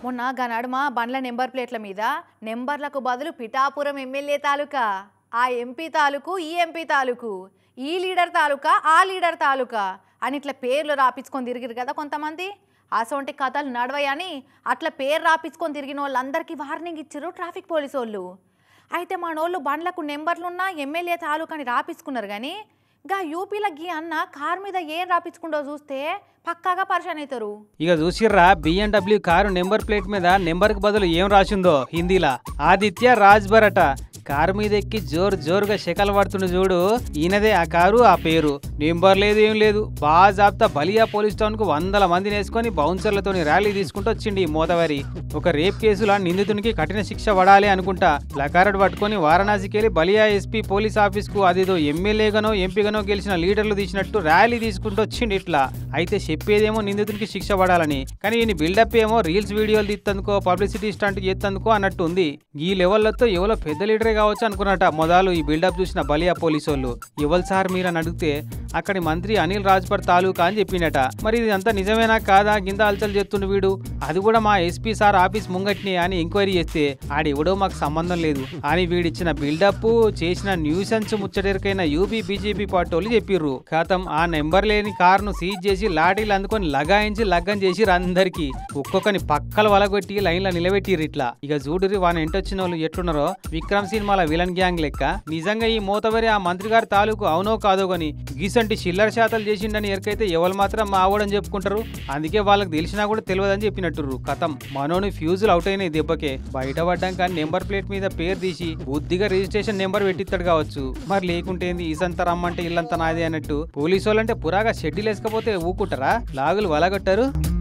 మొన్న గా నడుమ బండ్ల నెంబర్ ప్లేట్ల మీద నెంబర్లకు బదులు పిఠాపురం ఎమ్మెల్యే తాలూకా ఆ ఎంపీ తాలూకు ఈ ఎంపీ తాలూకు ఈ లీడర్ తాలూకా ఆ లీడర్ తాలూకా అని ఇట్లా పేర్లు రాపించుకొని తిరిగిరు కదా కొంతమంది అసొంటి కథలు నడవయని అట్లా పేరు రాపించుకొని తిరిగిన వాళ్ళందరికీ వార్నింగ్ ఇచ్చారు ట్రాఫిక్ పోలీసు వాళ్ళు అయితే మనోళ్ళు బండ్లకు నెంబర్లున్నా ఎమ్మెల్యే తాలూకా అని రాపించుకున్నారు కానీ గా యూపీల గీ అన్న కార్ మీద ఏం రాపించుకుంటో చూస్తే పక్కాగా పరిశాన్ అవుతారు ఇక చూసిర్రా బిఎండబ్ల్యూ కారు నెంబర్ ప్లేట్ మీద నెంబర్కి బదులు ఏం రాసిందో హిందీలా ఆదిత్య రాజ్బర్ అట కారు మీద ఎక్కి జోరు జోరుగా శకలు పడుతుండు చూడు ఈయనదే ఆ కారు ఆ పేరు నెంబర్ లేదు ఏం లేదు బాగా జాబ్తా బలియా పోలీస్ టౌన్ కు వందల మందిని వేసుకొని బౌన్సర్లతోని ర్యాలీ తీసుకుంటూ వచ్చిండి ఈ మోదవరి ఒక రేప్ కేసులో నిందితునికి కఠిన శిక్ష పడాలి అనుకుంటా ప్లకార్డు పట్టుకొని వారణాసికి వెళ్ళి బలియా ఎస్పీ పోలీస్ ఆఫీస్ కు అదేదో ఎమ్మెల్యేగానో ఎంపీగానో గెలిచిన లీడర్లు తీసినట్టు ర్యాలీ తీసుకుంటూ వచ్చిండి ఇట్లా అయితే చెప్పేదేమో నిందితునికి శిక్ష పడాలని కానీ ఈయన బిల్డప్ ఏమో రీల్స్ వీడియోలు తీస్తందుకో పబ్లిసిటీ స్టంట్ చేస్తందుకో అన్నట్టు ఉంది ఈ లెవెల్లతో ఎవరో పెద్ద లీడరే కావచ్చు అనుకున్నట మొదలు ఈ బిల్డప్ చూసిన బలియా పోలీసు వాళ్ళు ఎవరు సార్ మీరు అని అడిగితే అక్కడి మంత్రి అనిల్ రాజ్పర్ తాలూకా అని చెప్పిండట మరి ఇది అంతా నిజమేనా కాదా గింద అలచలు చేస్తుండు వీడు అది కూడా మా ఎస్పీ సార్ ఆఫీస్ ముంగట్ని అని ఎంక్వైరీ చేస్తే ఆడెవడో మాకు సంబంధం లేదు అని వీడిచ్చిన బిల్డప్ చేసిన న్యూసెన్స్ ముచ్చటెరకైన యూపీ బీజేపీ పార్టీ వాళ్ళు చెప్పిర్రు ఖాతం ఆ నెంబర్ లేని కారును సీజ్ చేసి లాఠీలు అందుకొని లగాయించి లగ్గం చేసిర్రు అందరికి ఒక్కొక్కని పక్కల వలగొట్టి లైన్లో నిలబెట్టిర్రు ఇట్లా ఇక చూడురి వాని ఎంటొచ్చిన వాళ్ళు ఎట్లున్నారో విక్రమ్ సినిమాల విలన్ గ్యాంగ్ లెక్క నిజంగా ఈ మూతవరి ఆ మంత్రి గారి తాలూకు అవునో కాదో గాని గీసంటి చిల్లర శాతాలు చేసిండని ఎరకైతే ఎవరు మాత్రం మా ఆవడని చెప్పుకుంటారు అందుకే వాళ్ళకి తెలిసినా కూడా తెలియదని చెప్పినట్టుర్రు కథం మనోని ఫ్యూజులు అవుట్ అయినాయి దెబ్బకే బయట పడ్డాక నెంబర్ ప్లేట్ మీద పేరు తీసి బుద్ధిగా రిజిస్ట్రేషన్ నెంబర్ పెట్టిస్తాడు కావచ్చు మరి లేకుంటేంది ఈసంతా రమ్మంటే ఇల్లంతా నాదే అన్నట్టు పోలీసు వాళ్ళంటే పురాగా షెడ్యూల్ వేసుకపోతే ఊకుంటారా లాగులు వలగొట్టారు